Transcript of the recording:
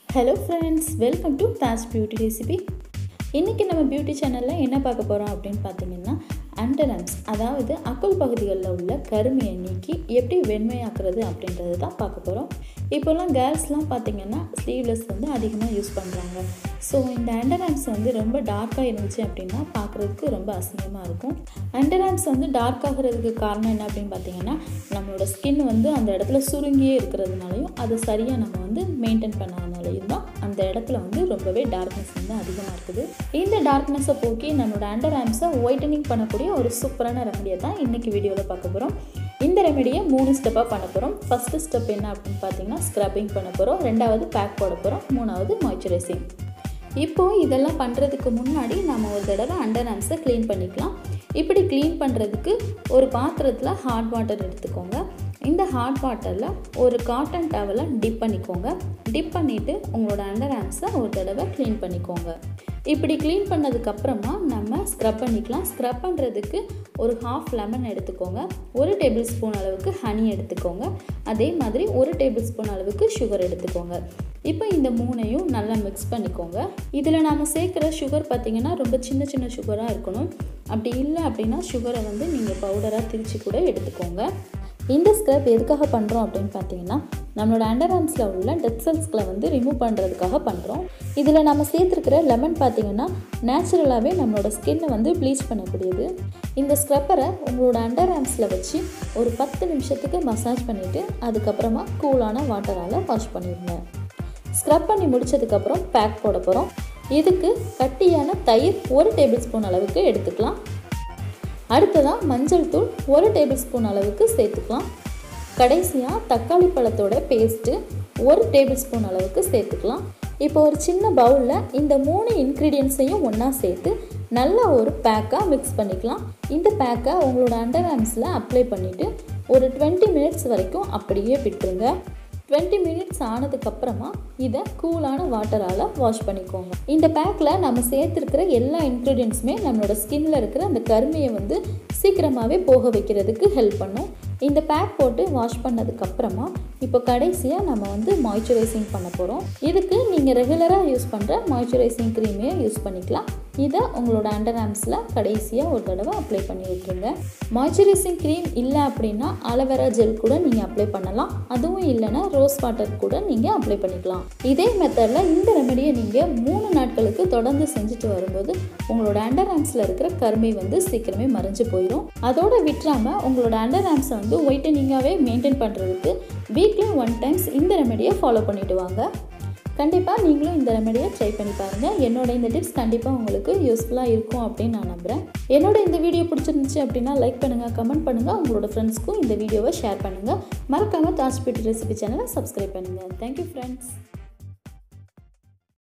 hello friends welcome to Taj beauty recipe இன்றைக்கி நம்ம beauty சேனலில் என்ன பார்க்க போகிறோம் அப்படின்னு பார்த்தீங்கன்னா அண்டரம்ஸ் அதாவது அக்குள் பகுதிகளில் உள்ள கருமையை நீக்கி எப்படி வெண்மையாக்குறது அப்படின்றது தான் பார்க்க போகிறோம் இப்போல்லாம் கேர்ள்ஸ்லாம் பார்த்தீங்கன்னா ஸ்லீவ்லெஸ் வந்து அதிகமாக யூஸ் பண்ணுறாங்க ஸோ இந்த அண்டர்ஆம்ஸ் வந்து ரொம்ப டார்க்காக இருந்துச்சு அப்படின்னா பார்க்குறதுக்கு ரொம்ப அசிங்கமாக இருக்கும் அண்டர்ஆம்ஸ் வந்து டார்க் ஆகிறதுக்கு காரணம் என்ன அப்படின்னு பார்த்தீங்கன்னா நம்மளோட ஸ்கின் வந்து அந்த இடத்துல சுருங்கியே இருக்கிறதுனாலையும் அதை சரியாக நம்ம வந்து மெயின்டைன் பண்ணாதனாலையும் தான் அந்த இடத்துல வந்து ரொம்பவே டார்க்னஸ் வந்து அதிகமாக இருக்குது இந்த டார்க்னஸை போக்கி நம்மளோட அண்டர் ஆம்ஸை ஒயிட்டனிங் பண்ணக்கூடிய ஒரு சூப்பரான ரெமடியை தான் இன்றைக்கி வீடியோவில் பார்க்க போகிறோம் இந்த ரெமடியை மூணு ஸ்டெப்பாக பண்ண போகிறோம் ஃபஸ்ட்டு ஸ்டெப் என்ன அப்படின்னு பார்த்தீங்கன்னா ஸ்க்ரப்பிங் பண்ண போகிறோம் ரெண்டாவது பேக் போட போகிறோம் மூணாவது மாய்ச்சரைசிங் இப்போது இதெல்லாம் பண்ணுறதுக்கு முன்னாடி நம்ம ஒரு தடவை அண்டர் ஆம்ஸை க்ளீன் பண்ணிக்கலாம் இப்படி க்ளீன் பண்ணுறதுக்கு ஒரு பாத்திரத்தில் ஹாட் வாட்டர் எடுத்துக்கோங்க இந்த ஹாட் வாட்டரில் ஒரு காட்டன் டவலை டிப் பண்ணிக்கோங்க டிப் பண்ணிவிட்டு உங்களோட அண்டர் ஆம்ஸை ஒரு தடவை க்ளீன் பண்ணிக்கோங்க இப்படி க்ளீன் பண்ணதுக்கப்புறமா நம்ம ஸ்க்ரப் பண்ணிக்கலாம் ஸ்க்ரப் பண்ணுறதுக்கு ஒரு ஹாஃப் லெமன் எடுத்துக்கோங்க ஒரு டேபிள் ஸ்பூன் அளவுக்கு ஹனி எடுத்துக்கோங்க அதே மாதிரி ஒரு டேபிள் ஸ்பூன் அளவுக்கு சுகர் எடுத்துக்கோங்க இப்போ இந்த மூணையும் நல்லா மிக்ஸ் பண்ணிக்கோங்க இதில் நாம் சேர்க்குற சுகர் பார்த்திங்கன்னா ரொம்ப சின்ன சின்ன சுகராக இருக்கணும் அப்படி இல்லை அப்படின்னா சுகரை வந்து நீங்கள் பவுடராக திரித்து கூட எடுத்துக்கோங்க இந்த ஸ்க்ரப் எதுக்காக பண்ணுறோம் அப்படின்னு பார்த்தீங்கன்னா நம்மளோட அண்டர் ஆர்ம்ஸில் உள்ள டெத் செல்ஸ்களை வந்து ரிமூவ் பண்ணுறதுக்காக பண்ணுறோம் இதில் நம்ம சேர்த்துருக்கிற லெமன் பார்த்தீங்கன்னா நேச்சுரலாகவே நம்மளோட ஸ்கின்னை வந்து ப்ளீச் பண்ணக்கூடியது இந்த ஸ்க்ரப்பரை உங்களோட அண்டர் ஆர்ம்ஸில் வச்சு ஒரு பத்து நிமிஷத்துக்கு மசாஜ் பண்ணிவிட்டு அதுக்கப்புறமா கூலான வாட்டரால் வாஷ் பண்ணிடுங்க ஸ்க்ரப் பண்ணி முடித்ததுக்கப்புறம் பேக் போட போகிறோம் இதுக்கு கட்டியான தயிர் ஒரு டேபிள் ஸ்பூன் அளவுக்கு எடுத்துக்கலாம் அடுத்ததாக மஞ்சள் தூள் ஒரு டேபிள் ஸ்பூன் அளவுக்கு சேர்த்துக்கலாம் கடைசியாக தக்காளி பழத்தோட பேஸ்ட்டு ஒரு டேபிள் ஸ்பூன் அளவுக்கு சேர்த்துக்கலாம் இப்போ ஒரு சின்ன பவுலில் இந்த மூணு இன்க்ரீடியன்ஸையும் ஒன்றா சேர்த்து நல்ல ஒரு பேக்காக மிக்ஸ் பண்ணிக்கலாம் இந்த பேக்கை உங்களோட அண்டர் ஆர்ம்ஸில் அப்ளை பண்ணிவிட்டு ஒரு டுவெண்ட்டி மினிட்ஸ் வரைக்கும் அப்படியே விட்டுருங்க டுவெண்ட்டி மினிட்ஸ் ஆனதுக்கப்புறமா இதை கூலான வாட்டரால் வாஷ் பண்ணிக்கோங்க இந்த பேக்கில் நம்ம சேர்த்துருக்கிற எல்லா இன்க்ரீடியன்ஸுமே நம்மளோட ஸ்கின்னில் இருக்கிற அந்த கருமையை வந்து சீக்கிரமாகவே போக வைக்கிறதுக்கு ஹெல்ப் பண்ணும் இந்த பேக் போட்டு வாஷ் பண்ணதுக்கப்புறமா இப்போ கடைசியாக நம்ம வந்து மாய்ச்சரைசிங் பண்ண போகிறோம் இதுக்கு நீங்கள் ரெகுலராக யூஸ் பண்ணுற மாய்ச்சரைசிங் க்ரீமே யூஸ் பண்ணிக்கலாம் இதை உங்களோட அண்டர் ஆம்ஸில் கடைசியாக ஒரு தடவை அப்ளை பண்ணி விட்டுருங்க மாய்ச்சரைசிங் க்ரீம் இல்லை அப்படின்னா அலோவேரா ஜெல் கூட நீங்கள் அப்ளை பண்ணலாம் அதுவும் இல்லைன்னா ரோஸ் வாட்டர் கூட நீங்கள் அப்ளை பண்ணிக்கலாம் இதே மெத்தடில் இந்த ரெமடியை நீங்கள் மூணு நாட்களுக்கு தொடர்ந்து செஞ்சுட்டு வரும்போது உங்களோட அண்டர் ஆம்ஸில் இருக்கிற கருமை வந்து சீக்கிரமே மறைஞ்சு போயிடும் அதோட விட்டுறாமல் உங்களோட அண்டர் ஆம்ஸை வந்து ஒயிட்டனிங்காகவே மெயின்டைன் பண்ணுறதுக்கு வீக்லி ஒன் டைம்ஸ் இந்த ரெமடியை ஃபாலோ பண்ணிவிட்டு வாங்க கண்டிப்பாக நீங்களும் இந்த ரெமடியை ட்ரை பண்ணி பாருங்கள் என்னோட இந்த டிப்ஸ் கண்டிப்பாக உங்களுக்கு யூஸ்ஃபுல்லாக இருக்கும் அப்படின்னு நான் நம்புகிறேன் என்னோட இந்த வீடியோ பிடிச்சிருந்துச்சு அப்படின்னா லைக் பண்ணுங்கள் கமெண்ட் பண்ணுங்கள் உங்களோட ஃப்ரெண்ட்ஸ்க்கும் இந்த வீடியோவை ஷேர் பண்ணுங்கள் மறக்காமல் தாஜ் பியூட்டி ரெசிபி சேனலை சப்ஸ்கிரைப் பண்ணுங்கள் தேங்க்யூ ஃப்ரெண்ட்ஸ்